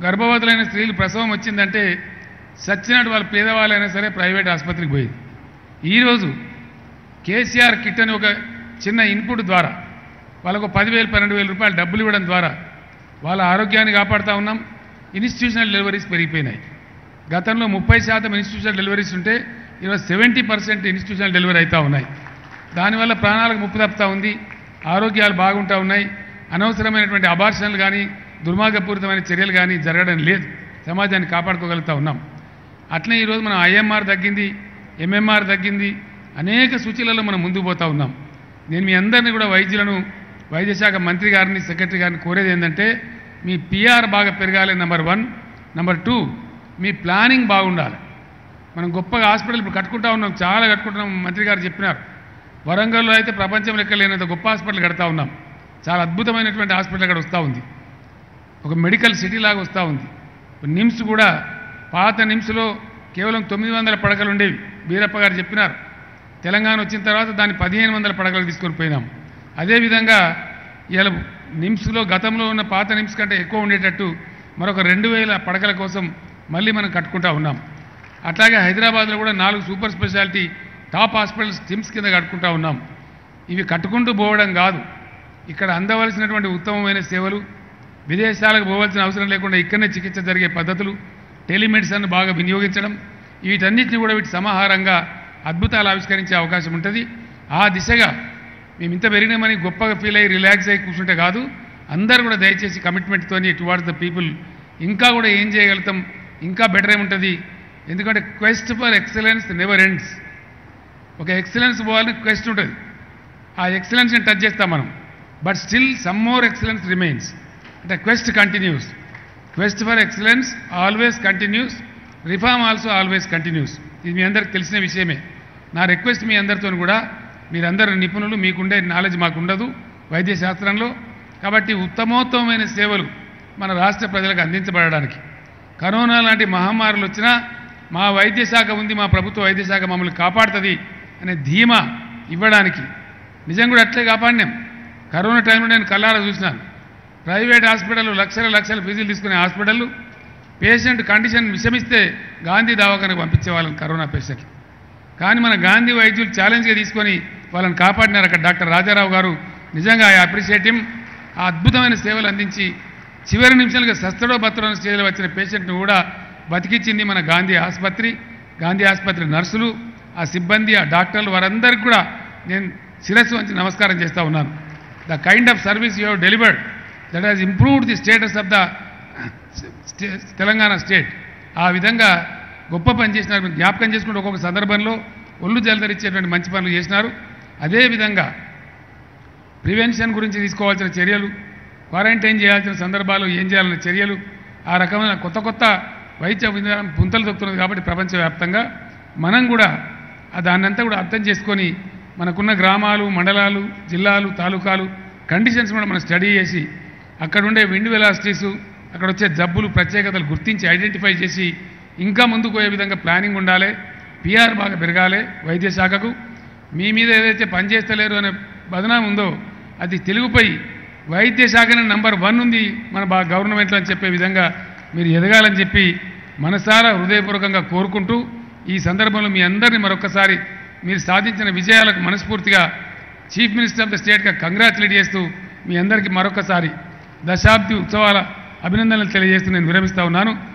గర్భవతులైన స్త్రీలు ప్రసవం వచ్చిందంటే సచ్చినట్టు వాళ్ళ పేదవాళ్ళైనా సరే ప్రైవేట్ ఆసుపత్రికి పోయేది ఈరోజు కేసీఆర్ కిట్ అని ఒక చిన్న ఇన్పుట్ ద్వారా వాళ్ళకు పదివేలు పన్నెండు వేల రూపాయలు డబ్బులు ఇవ్వడం ద్వారా వాళ్ళ ఆరోగ్యాన్ని కాపాడుతూ ఉన్నాం ఇన్స్టిట్యూషనల్ డెలివరీస్ పెరిగిపోయినాయి గతంలో ముప్పై శాతం ఇన్స్టిట్యూషనల్ డెలివరీస్ ఉంటే ఈరోజు సెవెంటీ పర్సెంట్ ఇన్స్టిట్యూషనల్ డెలివరీ అవుతూ ఉన్నాయి దానివల్ల ప్రాణాలకు ముప్పు తప్పుతూ ఉంది ఆరోగ్యాలు బాగుంటూ ఉన్నాయి అనవసరమైనటువంటి అబార్షన్లు కానీ దుర్మార్గపూరితమైన చర్యలు కానీ జరగడం లేదు సమాజాన్ని కాపాడుకోగలుగుతూ ఉన్నాం అట్లనే ఈరోజు మనం ఐఎంఆర్ తగ్గింది ఎంఎంఆర్ తగ్గింది అనేక సూచనలలో మనం ముందుకు పోతా ఉన్నాం నేను మీ అందరినీ కూడా వైద్యులను వైద్య శాఖ మంత్రి గారిని సెక్రటరీ గారిని కోరేది ఏంటంటే మీ పిఆర్ బాగా పెరగాలి నెంబర్ వన్ నెంబర్ టూ మీ ప్లానింగ్ బాగుండాలి మనం గొప్పగా హాస్పిటల్ ఇప్పుడు కట్టుకుంటా ఉన్నాం చాలా కట్టుకుంటున్నాం మంత్రి గారు చెప్పినారు వరంగల్లో అయితే ప్రపంచం లెక్క లేనంత గొప్ప హాస్పిటల్ కడతా ఉన్నాం చాలా అద్భుతమైనటువంటి హాస్పిటల్ అక్కడ వస్తూ ఉంది ఒక మెడికల్ సిటీ లాగా వస్తూ ఉంది నిమ్స్ కూడా పాత నిమ్స్లో కేవలం తొమ్మిది వందల పడకలు ఉండేవి వీరప్ప గారు చెప్పినారు తెలంగాణ వచ్చిన తర్వాత దాన్ని పదిహేను వందల పడకలు తీసుకొని పోయినాం అదేవిధంగా ఇలా నిమ్స్లో గతంలో ఉన్న పాత నిమ్స్ కంటే ఎక్కువ ఉండేటట్టు మరొక రెండు వేల పడకల కోసం మళ్ళీ మనం కట్టుకుంటా ఉన్నాం అట్లాగే హైదరాబాద్లో కూడా నాలుగు super speciality top hospitals TIMS కింద కట్టుకుంటా ఉన్నాం ఇవి కట్టుకుంటూ పోవడం కాదు ఇక్కడ అందవలసినటువంటి ఉత్తమమైన సేవలు విదేశాలకు పోవాల్సిన అవసరం లేకుండా ఇక్కడనే చికిత్స జరిగే పద్ధతులు టెలిమెడిసిన్ బాగా వినియోగించడం వీటన్నిటిని కూడా వీటి సమాహారంగా అద్భుతాలు ఆవిష్కరించే అవకాశం ఉంటుంది ఆ దిశగా మేము ఇంత పెరిగినామని గొప్పగా ఫీల్ అయ్యి రిలాక్స్ అయ్యి కూర్చుంటే కాదు అందరూ కూడా దయచేసి కమిట్మెంట్తోని టువార్డ్స్ ద పీపుల్ ఇంకా కూడా ఏం చేయగలుగుతాం ఇంకా బెటర్ ఏముంటుంది ఎందుకంటే quest for excellence never ends ఒక ఎక్సలెన్స్ పోవాలని క్వెస్ట్ ఉంటుంది ఆ ఎక్సలెన్స్ని టచ్ చేస్తాం మనం but still some more excellence remains అంటే quest continues quest for excellence always continues reform also always continues ఇది మీ అందరికి తెలిసిన విషయమే నా రిక్వెస్ట్ మీ అందరితో కూడా మీరందరూ నిపుణులు మీకుండే నాలెడ్జ్ మాకు ఉండదు వైద్య శాస్త్రంలో కాబట్టి ఉత్తమోత్తమైన సేవలు మన రాష్ట్ర ప్రజలకు అందించబడడానికి కరోనా లాంటి మహమ్మారులు వచ్చినా మా వైద్య శాఖ ఉంది మా ప్రభుత్వ వైద్య శాఖ మమ్మల్ని కాపాడుతుంది అనే ధీమా ఇవ్వడానికి నిజం కూడా అట్లే కాపాడినాం కరోనా టైంలో నేను కల్లారా చూసినాను ప్రైవేట్ హాస్పిటల్ లక్షల లక్షల ఫీజులు తీసుకునే హాస్పిటల్ పేషెంట్ కండిషన్ విషమిస్తే గాంధీ దవాఖానకు పంపించే వాళ్ళని కరోనా పేషెంట్ కానీ మన గాంధీ వైద్యులు ఛాలెంజ్గా తీసుకొని వాళ్ళని కాపాడినారు అక్కడ డాక్టర్ రాజారావు గారు నిజంగా ఐ అప్రిషియేట్ హిమ్ ఆ అద్భుతమైన సేవలు అందించి చివరి నిమిషాలుగా సస్తడో బత్తడో స్టేజ్లో వచ్చిన పేషెంట్ను కూడా బతికించింది మన గాంధీ ఆసుపత్రి గాంధీ ఆసుపత్రి నర్సులు ఆ సిబ్బంది ఆ డాక్టర్లు వారందరికీ కూడా నేను శిరస్సు వంచి నమస్కారం చేస్తూ ఉన్నాను the kind of service you have delivered that has improved the status of the Telangana state ఆ విధంగా గొప్ప పని చేసినారు మీరు జ్ఞాపకం చేసుకుంటే ఒక్కొక్క సందర్భంలో ఒళ్ళు జలధరిచ్చేటువంటి మంచి పనులు చేసినారు అదేవిధంగా ప్రివెన్షన్ గురించి తీసుకోవాల్సిన చర్యలు క్వారంటైన్ చేయాల్సిన సందర్భాలు ఏం చేయాలన్న చర్యలు ఆ రకమైన కొత్త కొత్త వైద్య విధానం పుంతలు తొక్కుతున్నది కాబట్టి ప్రపంచవ్యాప్తంగా మనం కూడా ఆ దాన్నంతా కూడా అర్థం చేసుకొని మనకున్న గ్రామాలు మండలాలు జిల్లాలు తాలూకాలు కండిషన్స్ కూడా మనం స్టడీ చేసి అక్కడ ఉండే విండ్ వెలాసిటీసు అక్కడ వచ్చే జబ్బులు ప్రత్యేకతలు గుర్తించి ఐడెంటిఫై చేసి ఇంకా ముందుకు పోయే విధంగా ప్లానింగ్ ఉండాలి పిఆర్ బాగా పెరగాలి వైద్య శాఖకు మీ మీద ఏదైతే పనిచేస్తలేరు అనే బదనాం ఉందో అది తెలుగుపై వైద్య శాఖని నంబర్ వన్ ఉంది మన బా గవర్నమెంట్లో అని చెప్పే విధంగా మీరు ఎదగాలని చెప్పి మనసారా హృదయపూర్వకంగా కోరుకుంటూ ఈ సందర్భంలో మీ అందరినీ మరొకసారి మీరు సాధించిన విజయాలకు మనస్ఫూర్తిగా చీఫ్ మినిస్టర్ ఆఫ్ ద స్టేట్గా కంగ్రాచులేట్ చేస్తూ మీ అందరికీ మరొకసారి దశాబ్ది ఉత్సవాల అభినందనలు తెలియజేస్తూ నేను విరమిస్తా ఉన్నాను